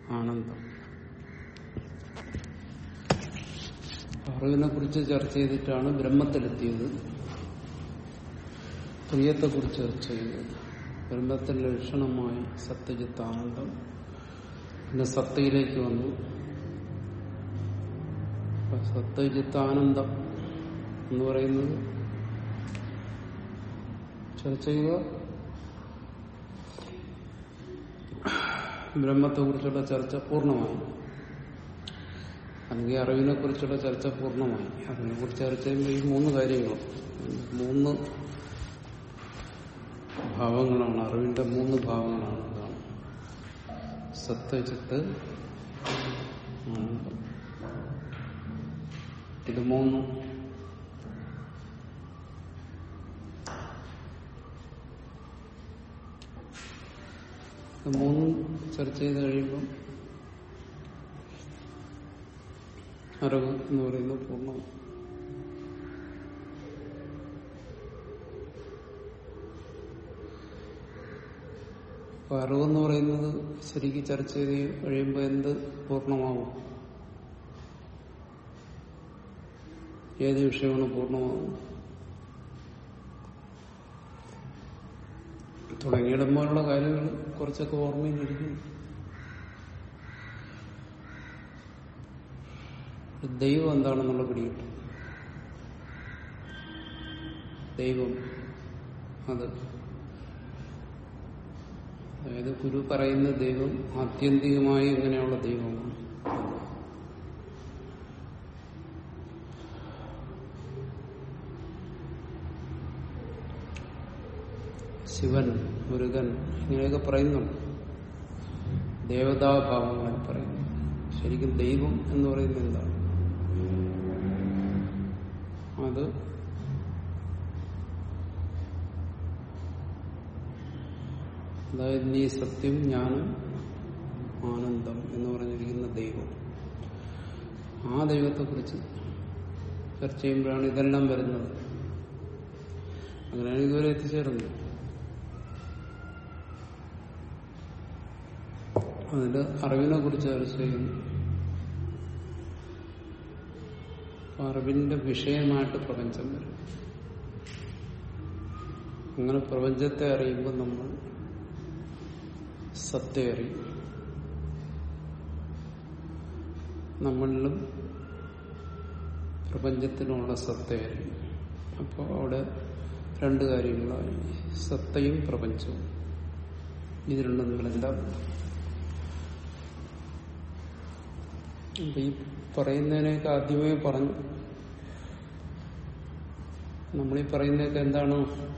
ആനന്ദം അറിവിനെ കുറിച്ച് ചർച്ച ചെയ്തിട്ടാണ് ബ്രഹ്മത്തിലെത്തിയത് പ്രിയത്തെക്കുറിച്ച് ചർച്ച ചെയ്തത് ബ്രഹ്മത്തിന്റെ ലക്ഷണമായി സത്യജിത്ത് ആനന്ദം പിന്നെ സത്തയിലേക്ക് വന്നു അപ്പൊ സത്യജിത്ത് ആനന്ദം എന്ന് പറയുന്നത് ചർച്ച ചെയ്യുക ബ്രഹ്മത്തെ കുറിച്ചുള്ള ചർച്ച പൂർണ്ണമായി അല്ലെങ്കിൽ അറിവിനെ കുറിച്ചുള്ള ചർച്ച പൂർണ്ണമായി അറിവിനെ കുറിച്ച് ചർച്ച ചെയ്യുമ്പോൾ ഈ മൂന്ന് കാര്യങ്ങളും മൂന്ന് ഭാവങ്ങളാണ് അറിവിന്റെ മൂന്ന് ഭാവങ്ങളാണ് അതാണ് സത്യചിത്ത് ആനന്ദം ഇത് മൂന്നും ഇത് മൂന്നും ചർച്ച ചെയ്ത് കഴിയുമ്പം അറിവ് എന്ന് പറയുന്നത് പൂർണ്ണമാണ് അപ്പൊ അറിവെന്ന് പറയുന്നത് ശരിക്കും ചർച്ച ചെയ്ത് കഴിയുമ്പോൾ എന്ത് പൂർണ്ണമാവും ഏത് വിഷയമാണ് പൂർണ്ണമാവും തുടങ്ങിയിടുമ്പോഴുള്ള കാര്യങ്ങൾ കുറച്ചൊക്കെ ഓർമ്മയിലിരിക്കും ദൈവം എന്താണെന്നുള്ള പിടികിട്ടും ദൈവം അത് അതായത് ഗുരു പറയുന്ന ദൈവം ആത്യന്തികമായി എങ്ങനെയുള്ള ദൈവമാണ് ശിവൻ മുരുകൻ ഇങ്ങനെയൊക്കെ പറയുന്നുണ്ട് ദേവതാഭാവങ്ങൾ പറയുന്നു ശരിക്കും ദൈവം എന്ന് പറയുന്നത് എന്താണ് അത് അതായത് നീ സത്യം ജ്ഞാനം ആനന്ദം എന്ന് പറഞ്ഞിരിക്കുന്ന ദൈവം ആ ദൈവത്തെക്കുറിച്ച് ചർച്ച ചെയ്യുമ്പോഴാണ് ഇതെല്ലാം വരുന്നത് അങ്ങനെയാണ് ഇതുവരെ എത്തിച്ചേർന്നത് അതിന്റെ അറിവിനെ കുറിച്ച് ചർച്ച ചെയ്യുന്നു അറിവിന്റെ വിഷയമായിട്ട് പ്രപഞ്ചം വരും അങ്ങനെ പ്രപഞ്ചത്തെ അറിയുമ്പോൾ നമ്മൾ സത്യം അറിയും നമ്മളിലും പ്രപഞ്ചത്തിനുള്ള സത്യം അറിയും അപ്പോൾ അവിടെ രണ്ട് കാര്യങ്ങളായി സത്തയും പ്രപഞ്ചവും ഇത് രണ്ടും നമ്മളെന്താ അപ്പൊ ഈ പറയുന്നതിനൊക്കെ ആദ്യമേ പറഞ്ഞു നമ്മളീ പറയുന്നതൊക്കെ എന്താണ്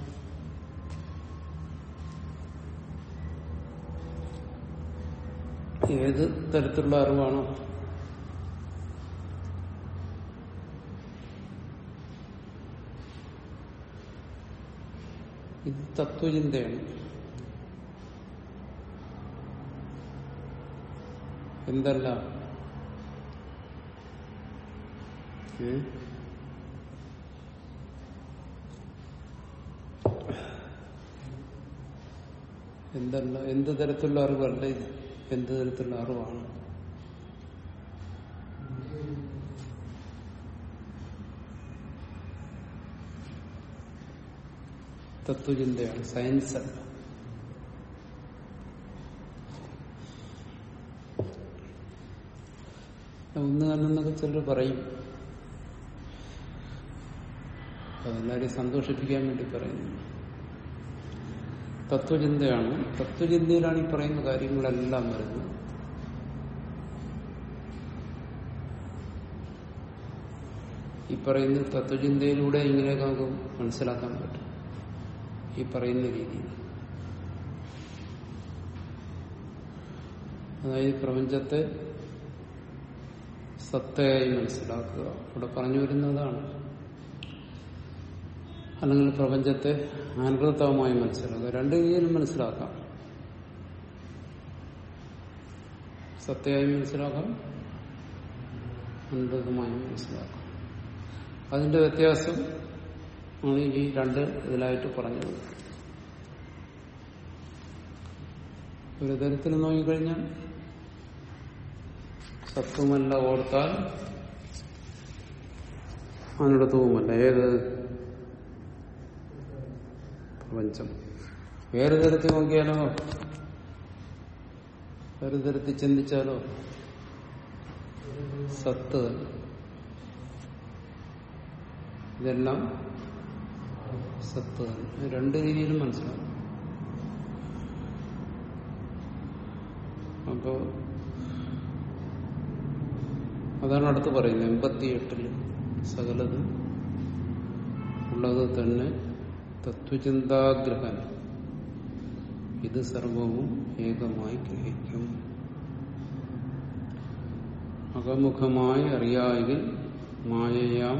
ഏത് തരത്തിലുള്ള അറിവാണോ ഇത് തത്വചിന്തയാണ് എന്തല്ല ഏ? എന്തല്ല എന്ത് തരത്തിലുള്ള അറിവല്ല ഇത് എന്ത് തരത്തിലുള്ള അറിവാണ് തത്വചിന്തയാണ് സയൻസ് അല്ല ഒന്ന് കണ്ണെന്നൊക്കെ ചിലർ പറയും അതെല്ലാവരെയും സന്തോഷിപ്പിക്കാൻ വേണ്ടി പറയുന്നു തത്വചിന്തയാണ് തത്വചിന്തയിലാണ് ഈ പറയുന്ന കാര്യങ്ങളെല്ലാം വരുന്നത് ഈ പറയുന്ന തത്വചിന്തയിലൂടെ ഇങ്ങനെയൊക്കെ നമുക്ക് മനസ്സിലാക്കാൻ പറ്റും ഈ പറയുന്ന രീതിയിൽ അതായത് പ്രപഞ്ചത്തെ സത്തയായി മനസ്സിലാക്കുക ഇവിടെ പറഞ്ഞു വരുന്നതാണ് അല്ലെങ്കിൽ പ്രപഞ്ചത്തെ അനൃതമായി മനസ്സിലാക്കുക രണ്ട് രീതിയിലും മനസ്സിലാക്കാം സത്യമായി മനസ്സിലാക്കാം അനൃതമായി മനസ്സിലാക്കാം അതിന്റെ വ്യത്യാസം ആണ് ഈ രണ്ട് ഇതിലായിട്ട് പറഞ്ഞത് ഒരു തരത്തിൽ നോക്കിക്കഴിഞ്ഞാൽ സത്വമല്ല ഓർത്താൽ അതിനടുത്തുമല്ല ഏത് പ്രപഞ്ചം വേറെ തരത്തിൽ നോക്കിയാലോ വേറെ തരത്തിൽ ചിന്തിച്ചാലോ സത്ത് തന്നെ ഇതെല്ലാം സത്ത് തന്നെ രണ്ട് രീതിയിലും മനസ്സിലാവും അപ്പോ അതാണ് അടുത്ത് പറയുന്നത് എൺപത്തിയെട്ടില് സകലതും ഉള്ളത് തന്നെ തത്വചിന്താഗ്രഹൻ ഇത് സർവവും ഏകമായി ഗ്രഹിക്കും അകമുഖമായി അറിയായെങ്കിൽ മായയാം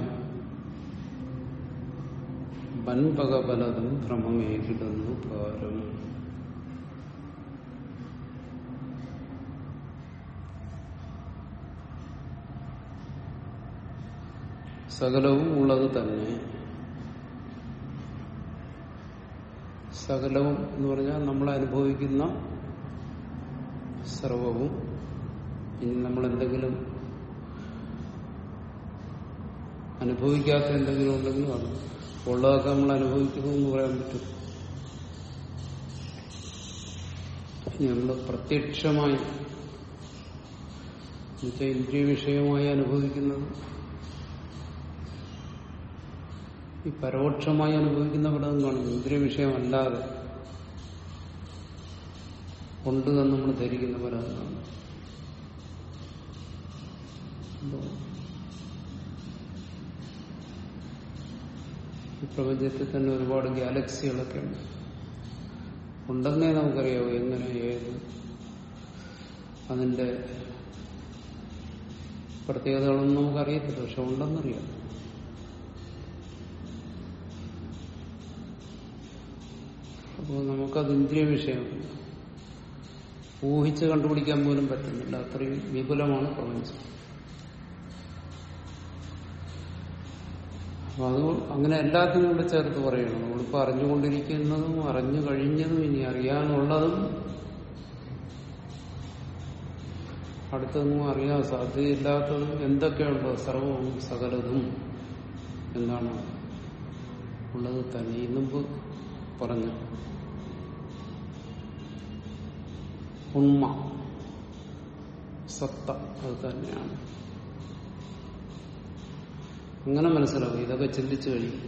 വൻപക പലതും ഭ്രമമേകിടുന്നു ഭാരം സകലവും ഉള്ളത് തന്നെ സകലവും എന്ന് പറഞ്ഞാൽ നമ്മൾ അനുഭവിക്കുന്ന സർവവും ഇനി നമ്മൾ എന്തെങ്കിലും അനുഭവിക്കാത്ത എന്തെങ്കിലും ഉണ്ടെങ്കിൽ അത് ഉള്ളതൊക്കെ നമ്മൾ അനുഭവിക്കുന്നു എന്ന് പറയാൻ പറ്റും ഇനി നമ്മൾ പ്രത്യക്ഷമായി എന്നുവെച്ചാൽ ഇന്ദ്രിയ വിഷയമായി അനുഭവിക്കുന്നത് ഈ പരോക്ഷമായി അനുഭവിക്കുന്ന പലതും കാണും ഇന്ദ്രിയ വിഷയമല്ലാതെ ഉണ്ട് എന്ന് നമ്മൾ ധരിക്കുന്ന പലതും കാണും ഈ പ്രപഞ്ചത്തിൽ തന്നെ ഒരുപാട് ഗാലക്സികളൊക്കെ ഉണ്ട് ഉണ്ടെന്നേ നമുക്കറിയാവൂ എങ്ങനെ ഏത് അതിന്റെ പ്രത്യേകതകളൊന്നും നമുക്കറിയത്തില്ല പക്ഷെ ഉണ്ടെന്നറിയാം അപ്പോൾ നമുക്കത് ഇന്ദ്രിയ വിഷയമാണ് ഊഹിച്ച് കണ്ടുപിടിക്കാൻ പോലും പറ്റുന്നില്ല അത്രയും വിപുലമാണ് പ്രപഞ്ചം അപ്പൊ അത് അങ്ങനെ എല്ലാത്തിനും കൂടെ ചേർത്ത് പറയണം നമ്മളിപ്പോ അറിഞ്ഞുകൊണ്ടിരിക്കുന്നതും അറിഞ്ഞു കഴിഞ്ഞതും ഇനി അറിയാനുള്ളതും അടുത്തൊന്നും അറിയാൻ സാധ്യതയില്ലാത്തതും എന്തൊക്കെയുണ്ടോ സർവവും സകലതും എന്താണ് ഉള്ളത് തന്നെ ഈ മുമ്പ് പറഞ്ഞു ഉണ്മ സത്ത അത് തന്നെയാണ് അങ്ങനെ മനസ്സിലാവും ഇതൊക്കെ ചിന്തിച്ചു കഴിയും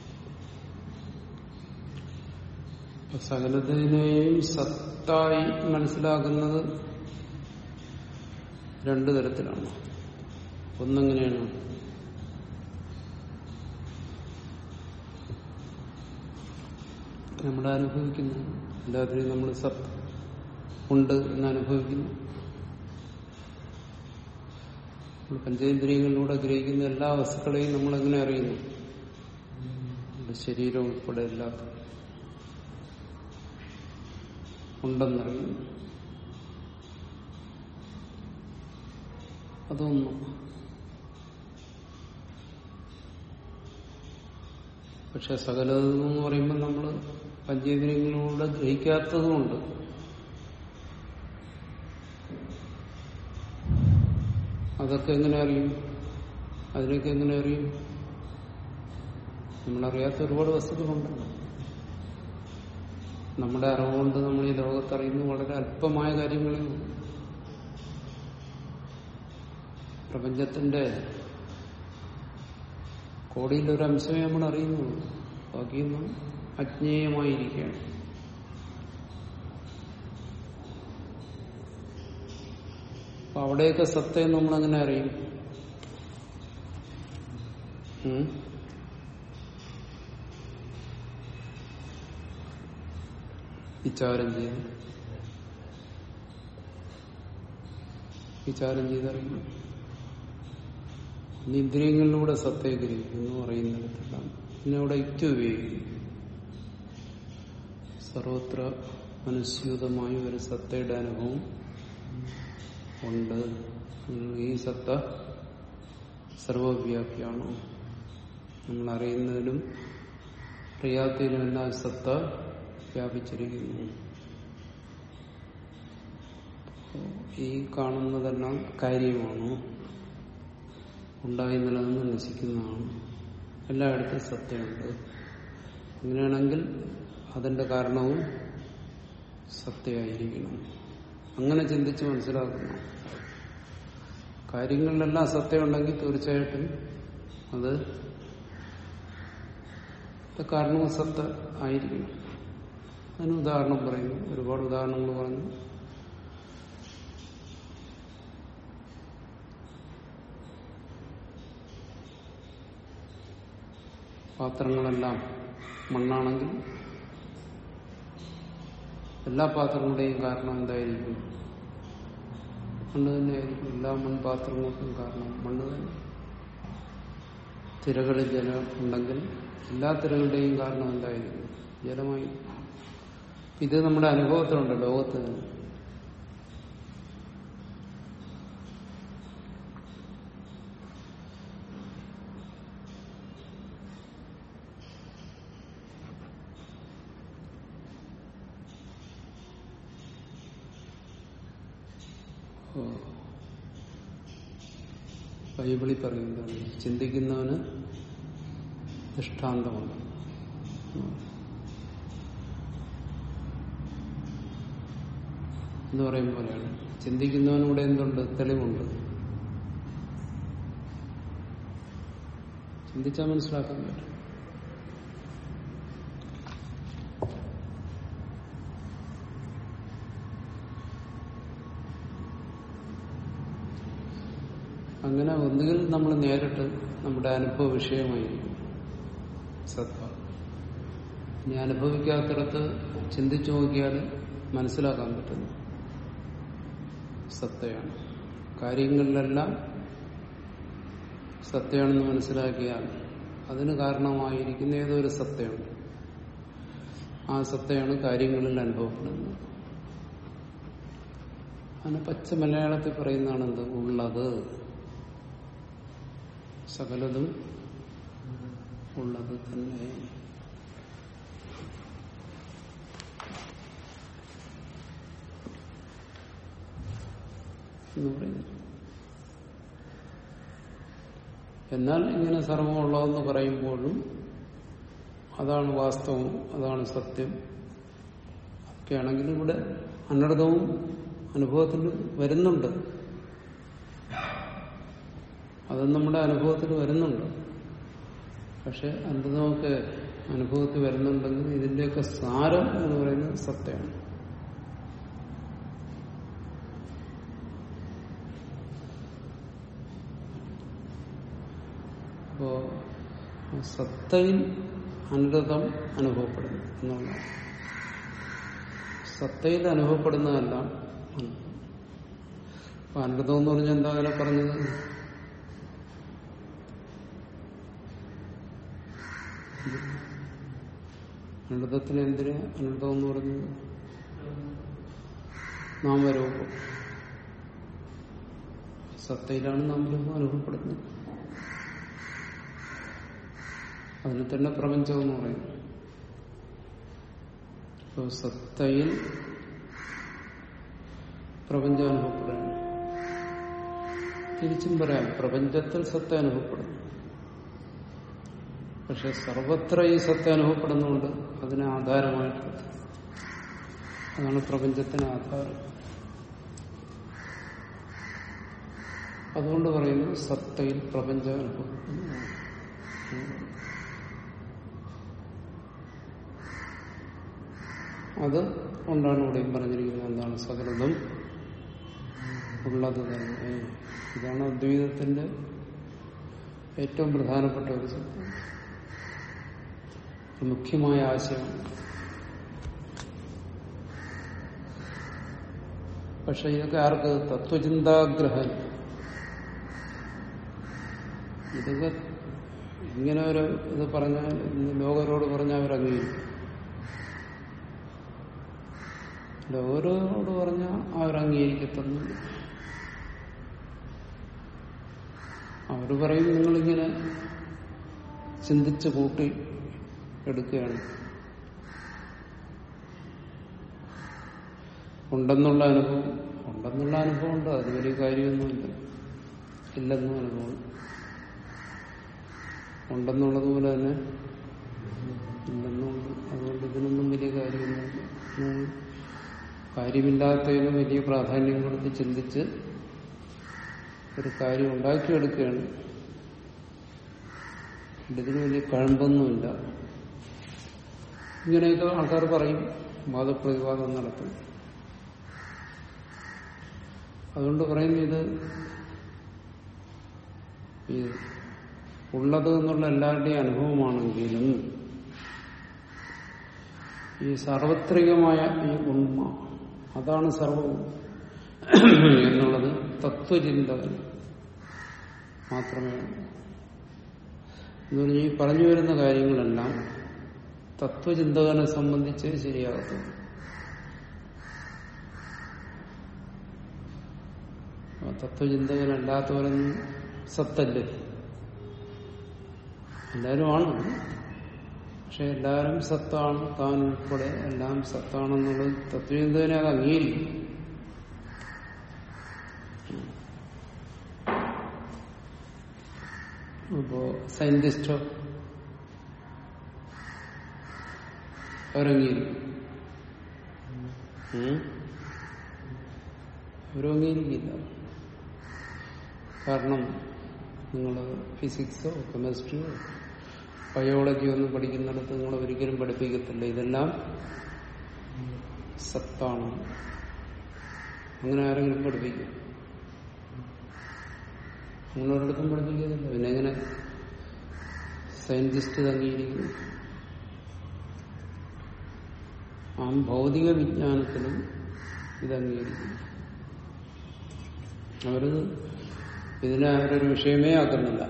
സകലത്തിനെയും സത്തായി മനസ്സിലാക്കുന്നത് രണ്ടു തരത്തിലാണ് ഒന്നെങ്ങനെയാണ് നമ്മുടെ അനുഭവിക്കുന്നത് എല്ലാത്തിനെയും നമ്മൾ സത്ത് ഉണ്ട് എന്ന് അനുഭവിക്കുന്നു നമ്മൾ പഞ്ചേന്ദ്രിയങ്ങളിലൂടെ ഗ്രഹിക്കുന്ന എല്ലാ വസ്തുക്കളെയും നമ്മൾ എങ്ങനെ അറിയുന്നു നമ്മുടെ ശരീരം ഉൾപ്പെടെ എല്ലാത്ത ഉണ്ടെന്നറിയുന്നു അതൊന്നും പക്ഷെ സകലതെന്ന് പറയുമ്പോൾ നമ്മൾ പഞ്ചേന്ദ്രിയങ്ങളിലൂടെ ഗ്രഹിക്കാത്തതുമുണ്ട് അതൊക്കെ എങ്ങനെ അറിയും അതിനൊക്കെ എങ്ങനെ അറിയും നമ്മളറിയാത്ത ഒരുപാട് വസ്തുക്കളുണ്ടല്ലോ നമ്മുടെ അറിവുകൊണ്ട് നമ്മൾ ഈ ലോകത്തറിയുന്ന വളരെ അല്പമായ കാര്യങ്ങളേ ഉള്ളൂ പ്രപഞ്ചത്തിന്റെ കോടിയിലൊരു അംശമേ നമ്മൾ അറിയുന്നുള്ളൂ ബാക്കിയൊന്നും അജ്ഞേയമായിരിക്കുകയാണ് അപ്പൊ അവിടെയൊക്കെ സത്യം നമ്മളെങ്ങനെ അറിയും ഉം? വിചാരം ചെയ്ത് വിചാരം ചെയ്തറിയുന്നു ഇനി ഇന്ദ്രിയങ്ങളിലൂടെ സത്തയെ ഗ്രഹിക്കുന്നു പറയുന്നിടത്തെല്ലാം പിന്നെ അവിടെ യുക്തി ഉപയോഗിക്കുന്നു സർവത്ര അനുസ്യൂതമായ ഒരു സത്തയുടെ അനുഭവം ഉണ്ട് ഈ സത്ത സർവവ്യാപിയാണ് നമ്മൾ അറിയുന്നതിലും അറിയാത്തതിലുമെല്ലാം സത്ത വ്യാപിച്ചിരിക്കുന്നു ഈ കാണുന്നതെല്ലാം കാര്യമാണോ ഉണ്ടായി നിലനിന്ന് നശിക്കുന്നതാണ് എല്ലായിടത്തും സത്യമുണ്ട് അങ്ങനെയാണെങ്കിൽ അതിന്റെ കാരണവും സത്യമായിരിക്കണം അങ്ങനെ ചിന്തിച്ച് മനസ്സിലാക്കുന്നു കാര്യങ്ങളിലെല്ലാം സത്യമുണ്ടെങ്കിൽ തീർച്ചയായിട്ടും അത് കാരണവും സത്ത ആയിരിക്കണം അതിന് ഉദാഹരണം പറയുന്നു ഒരുപാട് ഉദാഹരണങ്ങൾ പറഞ്ഞു പാത്രങ്ങളെല്ലാം മണ്ണാണെങ്കിൽ എല്ലാ പാത്രങ്ങളുടെയും കാരണം എന്തായിരിക്കും മണ്ണ് തന്നെയായിരിക്കും എല്ലാ മൺപാത്രങ്ങൾക്കും കാരണം മണ്ണ് തന്നെ തിരകളിൽ ജലം ഉണ്ടെങ്കിൽ എല്ലാ തിരകളുടെയും കാരണം എന്തായിരിക്കും ജലമായി ഇത് നമ്മുടെ അനുഭവത്തിലുണ്ട് ലോകത്ത് തന്നെ ബൈബിളിൽ പറയുന്നതാണ് ചിന്തിക്കുന്നവന് ദൃഷ്ടാന്തമുണ്ട് എന്ന് പറയും പോലെയാണ് ചിന്തിക്കുന്നവനൂടെ എന്തുണ്ട് തെളിവുണ്ട് ചിന്തിച്ചാൽ മനസ്സിലാക്കാൻ പറ്റും അങ്ങനെ ഒന്നുകിൽ നമ്മൾ നേരിട്ട് നമ്മുടെ അനുഭവ വിഷയമായിരിക്കും സത്ത ഇനി അനുഭവിക്കാത്തിടത്ത് ചിന്തിച്ചു നോക്കിയാൽ മനസ്സിലാക്കാൻ പറ്റുന്നു സത്തയാണ് കാര്യങ്ങളിലെല്ലാം സത്യമാണെന്ന് മനസ്സിലാക്കിയാൽ അതിന് കാരണമായിരിക്കുന്ന ഏതൊരു സത്യമുണ്ട് ആ സത്തയാണ് കാര്യങ്ങളിൽ അനുഭവപ്പെടുന്നത് അതിന് പച്ച മലയാളത്തിൽ പറയുന്നതാണ് എന്ത് ഉള്ളത് സകലതും ഉള്ളത് തന്നെ എന്ന് പറയുന്നു എന്നാൽ ഇങ്ങനെ സർവമുള്ളതെന്ന് പറയുമ്പോഴും അതാണ് വാസ്തവം അതാണ് സത്യം ഒക്കെയാണെങ്കിൽ ഇവിടെ അനർത്ഥവും അനുഭവത്തിൽ വരുന്നുണ്ട് അത് നമ്മുടെ അനുഭവത്തിൽ വരുന്നുണ്ട് പക്ഷെ അനർത്ഥമൊക്കെ അനുഭവത്തിൽ വരുന്നുണ്ടെങ്കിൽ ഇതിന്റെയൊക്കെ സാരം എന്ന് പറയുന്നത് സത്യമാണ് അപ്പോ സത്തയിൽ അനർത്ഥം അനുഭവപ്പെടുന്നു എന്നുള്ളതാണ് സത്തയിൽ അനുഭവപ്പെടുന്നതെല്ലാം അപ്പൊ അനർത്ഥം എന്ന് പറഞ്ഞാൽ എന്താ അതിനെ പറഞ്ഞത് അനർത്ഥത്തിന് എന്തിന് അനർത്ഥം എന്ന് പറഞ്ഞത് നാമരൂപം സത്തയിലാണ് നാമരൂപം അനുഭവപ്പെടുന്നത് അതിന് തന്നെ പ്രപഞ്ചം എന്ന് പറയുന്നു ഇപ്പൊ സത്തയിൽ പ്രപഞ്ചം അനുഭവപ്പെടുന്നു തിരിച്ചും പറയാം പ്രപഞ്ചത്തിൽ സത്ത അനുഭവപ്പെടുന്നു പക്ഷെ സർവത്ര ഈ സത്ത അനുഭവപ്പെടുന്നുണ്ട് അതിന് ആധാരമായിട്ടുള്ളത് അതാണ് പ്രപഞ്ചത്തിന് ആധാരം അതുകൊണ്ട് പറയുന്നു സത്തയിൽ പ്രപഞ്ചം അനുഭവപ്പെടുന്നു അത് കൊണ്ടാണ് ഇവിടെയും പറഞ്ഞിരിക്കുന്നത് എന്താണ് സകലതും ഉള്ളത് തന്നെ ഇതാണ് അദ്വൈതത്തിന്റെ ഏറ്റവും പ്രധാനപ്പെട്ട ഒരു സത്യം മുഖ്യമായ ആശയമാണ് പക്ഷെ ഇതൊക്കെ ആർക്ക് തത്വചിന്താഗ്രഹം ഇതൊക്കെ ഇങ്ങനെ ഒരു ഇത് പറഞ്ഞാൽ ഇന്ന് ലോകരോട് പറഞ്ഞാൽ അവരംഗീകരിക്കും ലോകരോട് പറഞ്ഞാൽ അവരംഗീകരിക്കത്തൊന്നുമില്ല അവർ പറയും നിങ്ങളിങ്ങനെ ചിന്തിച്ച് കൂട്ടി എടുക്കുകയാണ് ഉണ്ടെന്നുള്ള അനുഭവം ഉണ്ടെന്നുള്ള അനുഭവമുണ്ട് അത് വലിയ കാര്യമൊന്നുമില്ല ഇല്ലെന്നും അനുഭവം ഉണ്ടെന്നുള്ളതുപോലെ തന്നെ ഇല്ലെന്നുണ്ട് അതുകൊണ്ട് ഇതിനൊന്നും വലിയ കാര്യമൊന്നുമില്ല ഉം. കാര്യമില്ലാത്തതിന് വലിയ പ്രാധാന്യം കൊടുത്ത് ചിന്തിച്ച് ഒരു കാര്യം ഉണ്ടാക്കിയെടുക്കുകയാണ് ഇതിന് വലിയ കഴമ്പൊന്നുമില്ല ഇങ്ങനെയൊക്കെ ആൾക്കാർ പറയും വാദപ്രതിവാദം നടത്തും അതുകൊണ്ട് പറയുന്നു ഇത് ഈ ഉള്ളത് എന്നുള്ള എല്ലാവരുടെയും അനുഭവമാണെങ്കിലും ഈ സാർവത്രികമായ ഈ ഉണ്മ അതാണ് സർവവും എന്നുള്ളത് തത്വചിന്തകൻ മാത്രമേ ഉള്ളൂ എന്ന് പറഞ്ഞാൽ ഈ പറഞ്ഞു വരുന്ന കാര്യങ്ങളെല്ലാം തത്വചിന്തകനെ സംബന്ധിച്ച് ശരിയാകത്തുള്ളൂ ആ തത്വചിന്തകനല്ലാത്തവരൊന്നും സത്തല്ലേ എല്ലാവരും ആണ് പക്ഷെ എല്ലാവരും സത്താണ് താൻ ഉൾപ്പെടെ എല്ലാം സത്താണെന്നുള്ളത് തത്വചിന്തകനെ അത് അംഗീകരിക്കും അപ്പോ സയന്റിസ്റ്റോ അവരംഗീകരിക്കും ഉം? അവരും അംഗീകരിക്കില്ല കാരണം നിങ്ങൾ ഫിസിക്സോ കെമിസ്ട്രിയോ ബയോളജിയോ ഒന്നും പഠിക്കുന്നിടത്ത് നിങ്ങൾ ഒരിക്കലും പഠിപ്പിക്കത്തില്ല ഇതെല്ലാം സത്താണ് അങ്ങനെ ആരെങ്കിലും പഠിപ്പിക്കും അങ്ങനെ ഒരിടത്തും പഠിപ്പിക്കുന്നില്ല പിന്നെ എങ്ങനെ സയന്റിസ്റ്റ് ഇത് അംഗീകരിക്കുന്നു ആ ഭൗതിക വിജ്ഞാനത്തിലും ഇത് അംഗീകരിക്കുന്നു അവരത് ഇതിനെ അവരൊരു വിഷയമേ ആക്കുന്നില്ല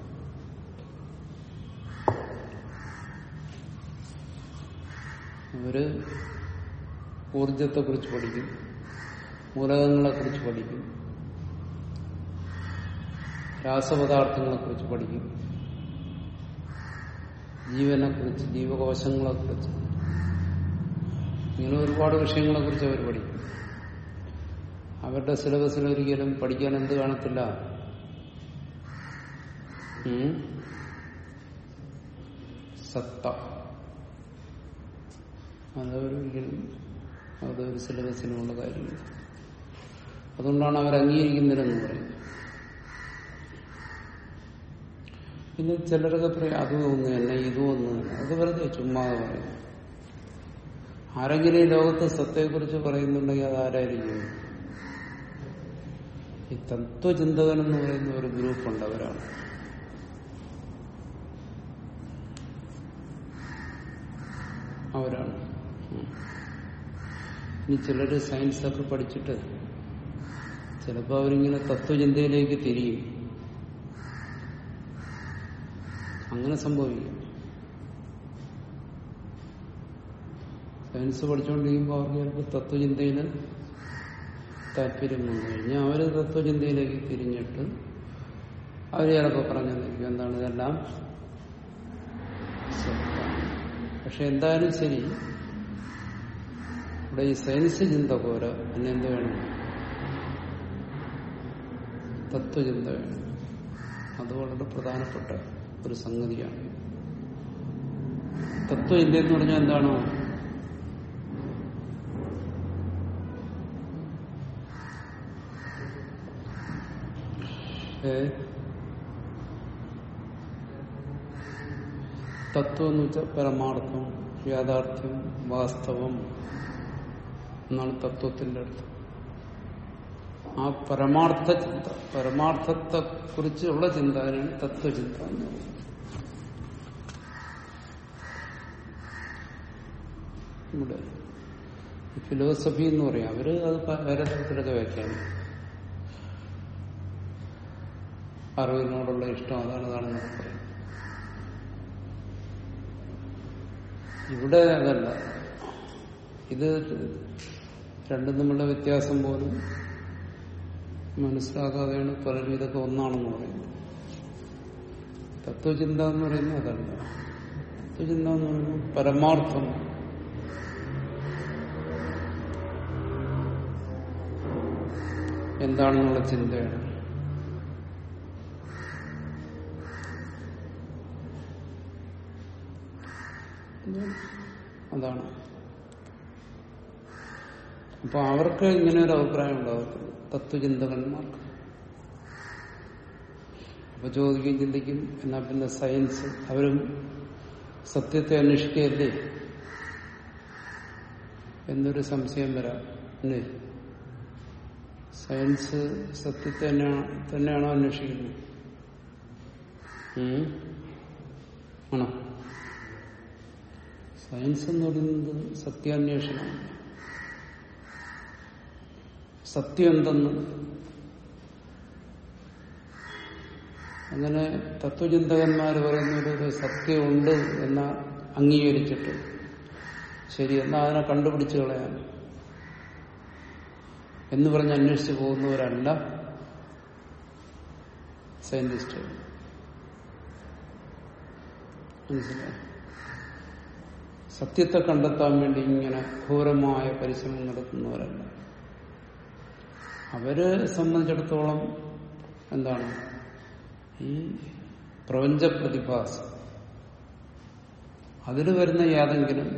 അവര് ഊർജത്തെക്കുറിച്ച് പഠിക്കും മൂലകങ്ങളെക്കുറിച്ച് പഠിക്കും രാസപദാർത്ഥങ്ങളെക്കുറിച്ച് പഠിക്കും ജീവനെക്കുറിച്ച് ജീവകോശങ്ങളെക്കുറിച്ച് ഇങ്ങനെ ഒരുപാട് വിഷയങ്ങളെക്കുറിച്ച് അവർ പഠിക്കും അവരുടെ സിലബസിൽ ഒരിക്കലും പഠിക്കാൻ എന്ത് കാണത്തില്ല ഉം? സത്ത അതൊരിക്കലും അതൊരു സിലബസിനുള്ള കാര്യമില്ല അതുകൊണ്ടാണ് അവർ അംഗീകരിക്കുന്നില്ലെന്ന് പറയുന്നത് പിന്നെ ചിലരൊക്കെ പറയും അതും ഒന്ന് തന്നെ ഇതും ഒന്ന് തന്നെ അത് വെറുതെ ചുമ്മാതെ പറയും ആരെങ്കിലും ഈ ലോകത്ത് സത്യത്തെക്കുറിച്ച് പറയുന്നുണ്ടെങ്കിൽ അത് ആരായിരിക്കും ഈ തത്വചിന്തകൻ എന്ന് പറയുന്ന ഒരു ഗ്രൂപ്പുണ്ട് അവരാണ് അവരാണ് ഉം. ഇനി ചിലര് സയൻസ് ഒക്കെ പഠിച്ചിട്ട് ചിലപ്പോൾ അവരിങ്ങനെ തത്വചിന്തയിലേക്ക് തിരിയും അങ്ങനെ സംഭവിക്കും സയൻസ് പഠിച്ചുകൊണ്ടിരിക്കുമ്പോൾ അവർക്ക് ചിലപ്പോൾ തത്വചിന്തയിൽ താല്പര്യം വന്നു കഴിഞ്ഞാൽ അവർ തത്വചിന്തയിലേക്ക് തിരിഞ്ഞിട്ട് അവർ ചിലപ്പോൾ പറഞ്ഞിരിക്കും എന്താണ് ഇതെല്ലാം സത്താണ്. പക്ഷെ എന്തായാലും ശരി ഇവിടെ ഈ സയൻസ് ചിന്ത പോരാ പിന്നെ എന്ത് വേണം തത്വചിന്ത വേണം അത് വളരെ പ്രധാനപ്പെട്ട ഒരു സംഗതിയാണ് തത്വചിന്ത എന്ന് പറഞ്ഞാൽ എന്താണോ ഏ തത്വം എന്ന് വെച്ചാൽ പരമാർത്ഥം യാഥാർത്ഥ്യം വാസ്തവം എന്നാണ് തത്വത്തിന്റെ അർത്ഥം ആ പരമാർത്ഥ ചിന്ത പരമാർത്ഥത്തെ കുറിച്ചുള്ള ചിന്തയാണ് തത്വചിന്ത എന്ന് പറയുന്നത് ഇവിടെ ഫിലോസഫി എന്ന് പറയാം അവര് അത് പ- വേറെ തരത്തിലൊക്കെ വ്യാഖ്യാനം അറിവിനോടുള്ള ഇഷ്ടം അതാണ് അതാണെന്നൊക്കെ പറയും ഇവിടെ അതല്ല ഇത് രണ്ടും തമ്മിലുള്ള വ്യത്യാസം പോലും മനസ്സിലാക്കാതെയാണ് പലരും ഇതൊക്കെ ഒന്നാണെന്ന് പറയുന്നത് തത്വചിന്ത എന്ന് പറയുന്നത് അതല്ല തത്വചിന്ത എന്ന് പറയുന്നത് പരമാർത്ഥം എന്താണെന്നുള്ള ചിന്തയാണ് അതാണ് അപ്പൊ അവർക്ക് ഇങ്ങനെ ഒരു അഭിപ്രായം ഉണ്ടാകത്തില്ല തത്വചിന്തകന്മാർക്ക് അപ്പൊ ചോദിക്കും ചിന്തിക്കും എന്നാ പിന്നെ സയൻസ് അവരും സത്യത്തെ അന്വേഷിക്കുകയല്ലേ എന്നൊരു സംശയം വരാം അല്ലേ സയൻസ് സത്യത്തെ തന്നെയാണോ തന്നെയാണോ അന്വേഷിക്കുന്നത് ഉം? ആണോ സയൻസ് എന്ന് പറയുന്നത് സത്യാന്വേഷണമാണ് സത്യം എന്തെന്ന് അങ്ങനെ തത്വചിന്തകന്മാർ പറയുന്ന ഒരു സത്യമുണ്ട് എന്ന അംഗീകരിച്ചിട്ട് ശരി എന്നാ അതിനെ കണ്ടുപിടിച്ചു കളയാൻ എന്ന് പറഞ്ഞ് അന്വേഷിച്ചു പോകുന്നവരല്ല സയന്റിസ്റ്റുകൾ മനസ്സിലായി സത്യത്തെ കണ്ടെത്താൻ വേണ്ടി ഇങ്ങനെ ഘോരമായ പരിശ്രമം നടത്തുന്നവരല്ല അവരെ സംബന്ധിച്ചിടത്തോളം എന്താണ് ഈ പ്രപഞ്ച പ്രതിഭാസം അതിൽ വരുന്ന യാതെങ്കിലും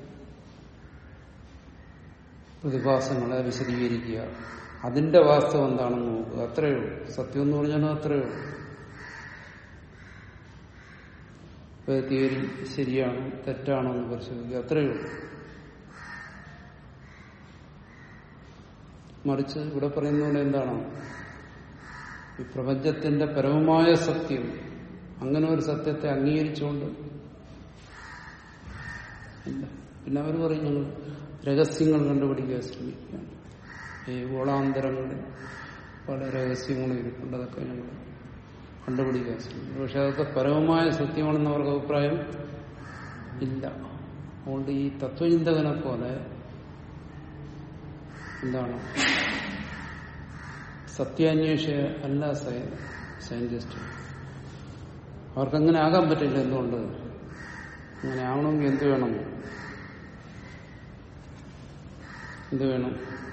പ്രതിഭാസങ്ങളെ വിശദീകരിക്കുക അതിന്റെ വാസ്തവം എന്താണെന്ന് നോക്കുക അത്രയേ ഉള്ളൂ സത്യം എന്ന് പറഞ്ഞാലും അത്രയേ ഉള്ളൂ ഇപ്പൊ തിയറി ശരിയാണോ തെറ്റാണോ എന്ന് പരിശോധിക്കുക അത്രയേ ഉള്ളൂ മറിച്ച് ഇവിടെ പറയുന്നതുകൊണ്ട് എന്താണ് ഈ പ്രപഞ്ചത്തിന്റെ പരമമായ സത്യം അങ്ങനെ ഒരു സത്യത്തെ അംഗീകരിച്ചുകൊണ്ട് ഇല്ല പിന്നെ അവർ പറയും ഞങ്ങൾ രഹസ്യങ്ങൾ കണ്ടുപിടിക്കാൻ ശ്രമിക്കുകയാണ് ഈ ഗോളാന്തരങ്ങളിൽ പല രഹസ്യങ്ങളും ഇരിപ്പുണ്ട് അതൊക്കെ ഞങ്ങൾ കണ്ടുപിടിക്കാൻ ശ്രമിക്കും പക്ഷെ അതൊക്കെ പരമമായ സത്യമാണെന്ന് അവർക്ക് അഭിപ്രായം ഇല്ല അതുകൊണ്ട് ഈ തത്വചിന്തകനെ പോലെ എന്താണ് സത്യാന്വേഷ അല്ല സയന്റിസ്റ്റ് അവർക്കങ്ങനെ ആകാൻ പറ്റില്ല എന്തുകൊണ്ട് അങ്ങനെ ആവണമെങ്കിൽ എന്ത് വേണം എന്ത് വേണം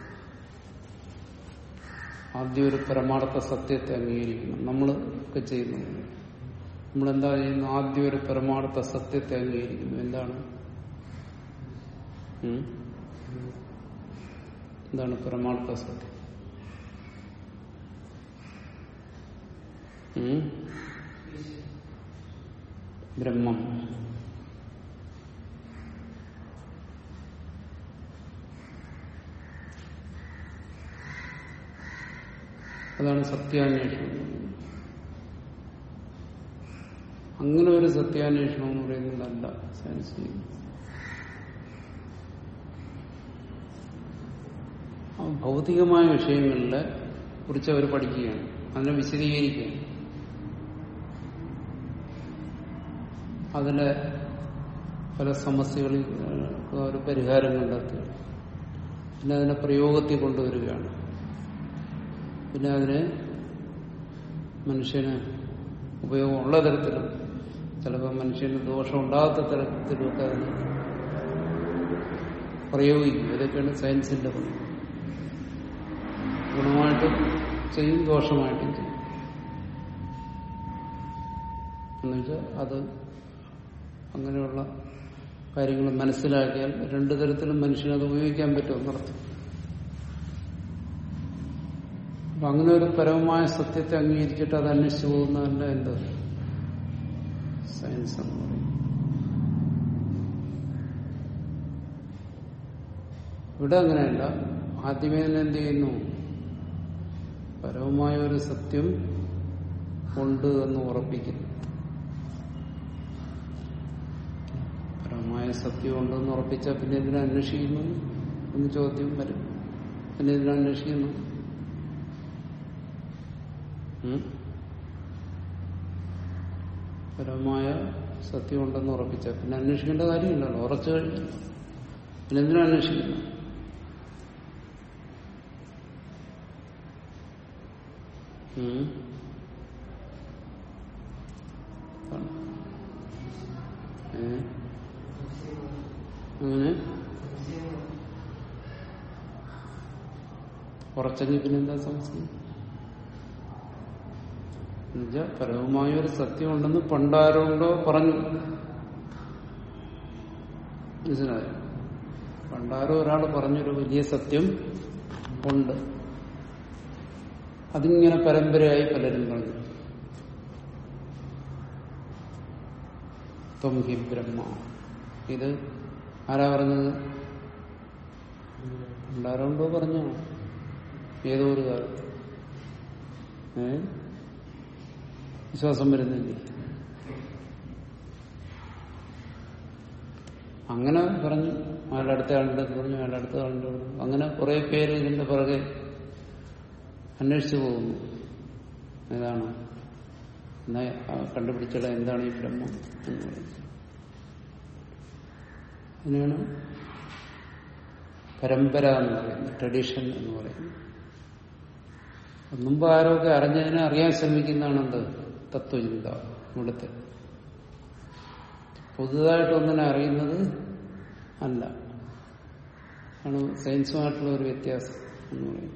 ആദ്യം ഒരു പരമാർത്ഥ സത്യത്തെ അംഗീകരിക്കണം നമ്മൾ ഒക്കെ ചെയ്യുന്നു നമ്മളെന്താ ചെയ്യുന്നു ആദ്യം ഒരു പരമാർത്ഥ സത്യത്തെ അംഗീകരിക്കുന്നു എന്താണ് ഉം? എന്താണ് പരമാർത്ഥ സത്യം ഉം? ബ്രഹ്മം അതാണ് സത്യാന്വേഷണം എന്ന് പറയുന്നത്. അങ്ങനെ ഒരു സത്യാന്വേഷണം എന്ന് പറയുന്നതല്ല സയൻസ് ചെയ്യുന്നത് ആ ഭൗതികമായ വിഷയങ്ങളിലെ കുറിച്ച് അവർ പഠിക്കുകയാണ് അതിനെ വിശദീകരിക്കുകയാണ് അതിലെ പല സമസ്യകളിൽ ഒരു പരിഹാരം കണ്ടെത്തുക പിന്നെ അതിനെ പ്രയോഗത്തിൽ കൊണ്ടുവരികയാണ് പിന്നെ അതിന് മനുഷ്യന് ഉപയോഗമുള്ള തരത്തിലും ചിലപ്പോൾ മനുഷ്യന് ദോഷം ഉണ്ടാകാത്ത തരത്തിലുമൊക്കെ അതിന് പ്രയോഗിക്കും ഇതൊക്കെയാണ് സയൻസിന്റെ പണി ഗുണമായിട്ടും ചെയ്യും ദോഷമായിട്ടും ചെയ്യും എന്നുവെച്ചാൽ അത് അങ്ങനെയുള്ള കാര്യങ്ങൾ മനസ്സിലാക്കിയാൽ രണ്ടു തരത്തിലും മനുഷ്യനത് ഉപയോഗിക്കാൻ പറ്റുമെന്നർത്ഥം അപ്പൊ അങ്ങനെ ഒരു പരമമായ സത്യത്തെ അംഗീകരിച്ചിട്ട് അത് അന്വേഷിച്ചു പോകുന്നതല്ല എന്ത് സയൻസ് എന്ന് പറയും ഇവിടെ അങ്ങനെയല്ല ആദ്യമേ തന്നെ എന്ത് ചെയ്യുന്നു പരമമായ ഒരു സത്യം ഉണ്ട് എന്ന് ഉറപ്പിക്കുന്നു പരമമായ സത്യം ഉണ്ടെന്ന് ഉറപ്പിച്ചാൽ പിന്നെ എന്തിനാ അന്വേഷിക്കുന്നു എന്ന് ചോദ്യം വരും പിന്നെ എന്തിനാ അന്വേഷിക്കുന്നു ഉം? പരമമായ സത്യം ഉണ്ടെന്ന് ഉറപ്പിച്ചാൽ പിന്നെ അന്വേഷിക്കേണ്ട കാര്യമില്ലല്ലോ ഉറച്ചു കഴിഞ്ഞു പിന്നെ എന്തിനാ അന്വേഷിക്കുന്നു ഉം? ആണ്. ഏ? അങ്ങനെ ഉറച്ചെങ്കിൽ പിന്നെ എന്താ സംശയം എന്നുവെച്ചാൽ പരവുമായ ഒരു സത്യമുണ്ടെന്ന് പണ്ടാരോണ്ടോ പറഞ്ഞു മനസ്സിലായോ പണ്ടാരോ ഒരാൾ പറഞ്ഞൊരു വലിയ സത്യം ഉണ്ട് അതിങ്ങനെ പരമ്പരയായി പലരും പറഞ്ഞു ത്വം ഹി ബ്രഹ്മ ഇത് ആരാ പറഞ്ഞത് പണ്ടാരോണ്ടോ പറഞ്ഞോ ഏതോ ഒരു കാലത്ത് ഏ വിശ്വാസം വരുന്നില്ലേ അങ്ങനെ പറഞ്ഞു അയാളുടെ അടുത്ത ആളുടെ അടുത്ത് പറഞ്ഞു അയാളുടെ അടുത്ത ആളുടെ അടുത്ത് പറഞ്ഞു അങ്ങനെ കുറെ പേര് ഇതിന്റെ പുറകെ അന്വേഷിച്ചു പോകുന്നു ഏതാണ് എന്നാ ആ കണ്ടുപിടിച്ചുള്ള എന്താണ് ഈ ബ്രഹ്മം എന്ന് പറയുന്നത് അതിനാണ് പരമ്പര എന്ന് പറയുന്നത് ട്രഡീഷൻ എന്ന് പറയുന്നത് മുമ്പ് ആരൊക്കെ അറിഞ്ഞതിനെ അറിയാൻ ശ്രമിക്കുന്നതാണ് എന്ത് തത്വചിന്ത ഇവിടുത്തെ പുതുതായിട്ട് ഒന്നിനെ അറിയുന്നത് അല്ല ആണ് സയൻസുമായിട്ടുള്ള ഒരു വ്യത്യാസം എന്ന് പറയുന്നത്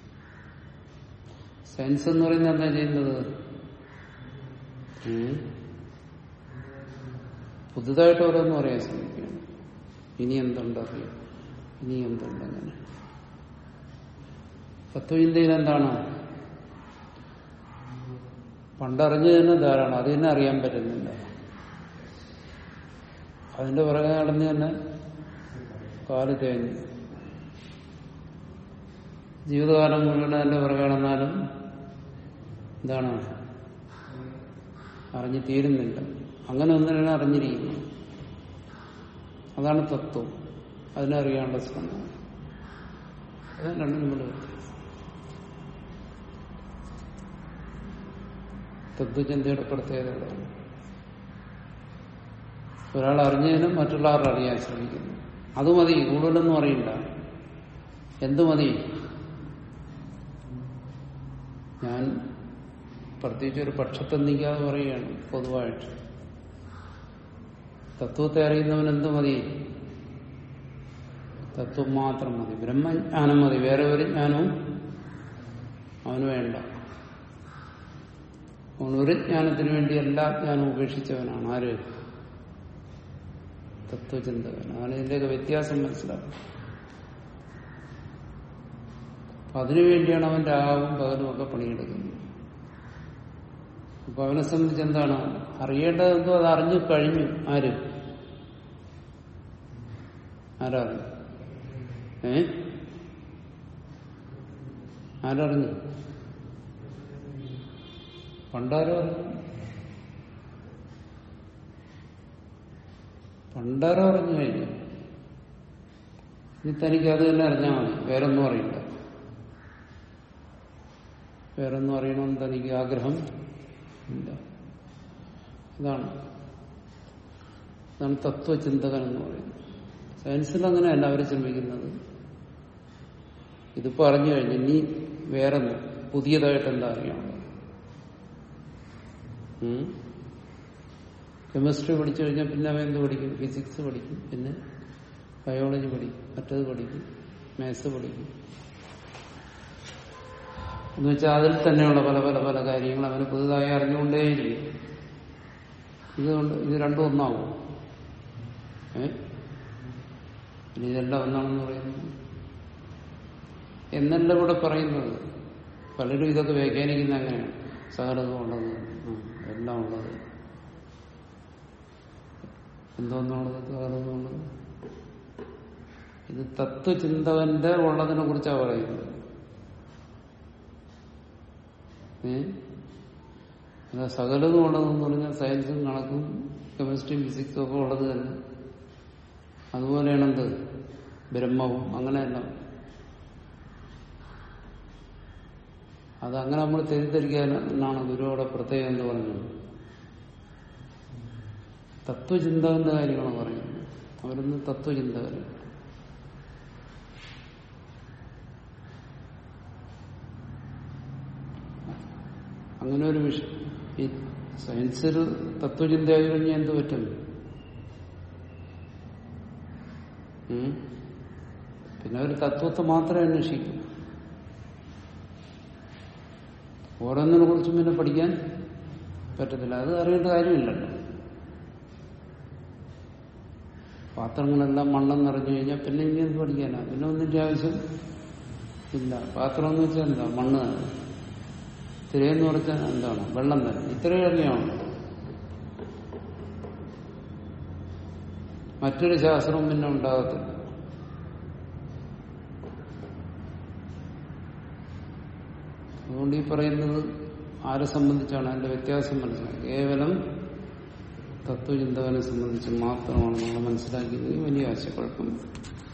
സയൻസ് എന്ന് പറയുന്നത് എന്താ ചെയ്യുന്നത് ഉം. പുതുതായിട്ട് ഓരോന്നും അറിയാൻ ശ്രമിക്കുകയാണ് ഇനി എന്തുണ്ട് അറിയാം ഇനി എന്തുണ്ട് അങ്ങനെ തത്വചിന്തയിൽ എന്താണ് പണ്ടറിഞ്ഞു തന്നെ ധാരാളം അത് തന്നെ അറിയാൻ പറ്റുന്നില്ല അതിന്റെ പുറകെ നടന്ന് തന്നെ കാല് തേഞ്ഞു ജീവിതകാലം മുഴുവൻ അതിന്റെ പുറകെ നടന്നാലും എന്താണ് അറിഞ്ഞു തീരുന്നില്ല അങ്ങനെ ഒന്നിനാണ് അറിഞ്ഞിരിക്കുന്നത് അതാണ് തത്വം അതിനറിയാനുള്ള ശ്രമം അതാണ് രണ്ടും തമ്മിൽ വ്യത്യാസം തത്വചിന്തയുടെ പ്രത്യേകത അതാണ് ഒരാൾ അറിഞ്ഞതിനും മറ്റുള്ളവർ അറിയാൻ ശ്രമിക്കുന്നു അത് മതി കൂടുതലൊന്നും അറിയണ്ട എന്തു മതി ഞാൻ പ്രത്യേകിച്ച് ഒരു പക്ഷത്തെ നീക്കാതെ പറയുകയാണ് പൊതുവായിട്ട് തത്വത്തെ അറിയുന്നവൻ എന്തു മതി തത്വം മാത്രം മതി ബ്രഹ്മജ്ഞാനം മതി വേറെ ഒരു ജ്ഞാനവും അവന് വേണ്ട അവൻ ഒരു ജ്ഞാനത്തിന് വേണ്ടി എല്ലാ ജ്ഞാനവും ഉപേക്ഷിച്ചവനാണ് ആര് തത്വചിന്തകൻ അവന് ഇതിന്റെയൊക്കെ വ്യത്യാസം മനസ്സിലാക്കും അപ്പൊ അതിനുവേണ്ടിയാണ് അവൻ രാവും പകലും ഒക്കെ പണിയെടുക്കുന്നത് അപ്പൊ അവനെ സംബന്ധിച്ച് എന്താണ് അറിയേണ്ടതെന്തോ അത് അറിഞ്ഞു കഴിഞ്ഞു ആര് ആരറിഞ്ഞു ഏ ആരറിഞ്ഞു പണ്ടാരോ അറിഞ്ഞു പണ്ടാരോ അറിഞ്ഞു കഴിഞ്ഞു ഇനി തനിക്ക് അത് തന്നെ അറിഞ്ഞാൽ മതി വേറൊന്നും അറിയില്ല വേറൊന്നും അറിയണമെന്ന് തനിക്ക് ആഗ്രഹം ഇല്ല ഇതാണ് ഇതാണ് തത്വചിന്തകൻ എന്ന് പറയുന്നത് സയൻസിൽ അങ്ങനെയല്ല അവർ ശ്രമിക്കുന്നത് ഇതിപ്പോ അറിഞ്ഞു കഴിഞ്ഞു ഇനി വേറെ പുതിയതായിട്ട് എന്താ അറിയാനുള്ളത് കെമിസ്ട്രി പഠിച്ചു കഴിഞ്ഞാൽ പിന്നെ അവൻ എന്ത് പഠിക്കും ഫിസിക്സ് പഠിക്കും പിന്നെ ബയോളജി പഠിക്കും മറ്റത് പഠിക്കും മാത്സ് പഠിക്കും എന്ന് വെച്ചാൽ അതിൽ തന്നെയുള്ള പല പല പല കാര്യങ്ങൾ അവന് പുതുതായി അറിഞ്ഞുകൊണ്ടേയിരിക്കും ഇതുകൊണ്ട് ഇത് രണ്ടും ഒന്നാവും ഏ ഇനി ഇതെല്ലാം ഒന്നാണെന്ന് പറയുന്നത് എന്നല്ല ഇവിടെ പറയുന്നത് പലരും ഇതൊക്കെ വ്യാഖ്യാനിക്കുന്ന അങ്ങനെയാണ് സകലതും ഉള്ളത് ഉം, എല്ലാം ഉള്ളത് എന്തോന്നുള്ളത് സകലതും ഉള്ളത് ഇത് തത്വചിന്തകന്റെ ഉള്ളതിനെ കുറിച്ചാണ് പറയുന്നത് ഏ അല്ല സകലതും ഉള്ളതെന്ന് പറഞ്ഞാൽ സയൻസും കണക്കും കെമിസ്ട്രിയും ഫിസിക്സും ഒക്കെ ഉള്ളത് തന്നെ അതുപോലെയാണ് എന്ത് ബ്രഹ്മവും അങ്ങനെയല്ല അതങ്ങനെ നമ്മൾ തെറ്റിദ്ധരിക്കാനാണ് ഗുരുവിടെ പ്രത്യേകം എന്ന് പറഞ്ഞത് തത്വചിന്തകന്റെ കാര്യമാണ് പറയുന്നത് അവരൊന്നും തത്വചിന്തകരാണ് അങ്ങനെ ഒരു വിഷയം ഈ സയൻസിൽ തത്വചിന്തയായി കഴിഞ്ഞാൽ എന്ത് പറ്റും ഉം? പിന്നെ ഒരു തത്വത്തെ മാത്രമേ അന്വേഷിക്കൂ ഓരോന്നിനെ കുറിച്ചും പിന്നെ പഠിക്കാൻ പറ്റത്തില്ല അത് അറിയേണ്ട കാര്യമില്ലല്ലോ പാത്രങ്ങളെല്ലാം മണ്ണെന്ന് നിറഞ്ഞു കഴിഞ്ഞാൽ പിന്നെ ഇനി എന്ത് പഠിക്കാനാ പിന്നെ ഒന്നിന്റെ ആവശ്യം ഇല്ല പാത്രം എന്ന് വെച്ചാൽ എന്താ മണ്ണ് തന്നെ തിരയെന്ന് പറഞ്ഞാൽ എന്താണ് വെള്ളം തന്നെ ഇത്രയും അറിയാമോ മറ്റൊരു ശാസ്ത്രവും പിന്നെ ഉണ്ടാകത്തില്ല അതുകൊണ്ട് ഈ പറയുന്നത് ആരെ സംബന്ധിച്ചാണ് അതിന്റെ വ്യത്യാസം മനസ്സിലാക്കുക കേവലം തത്വചിന്തകനെ സംബന്ധിച്ച് മാത്രമാണ് നമ്മൾ മനസ്സിലാക്കിയത് വലിയ ആശയക്കുഴപ്പമില്ല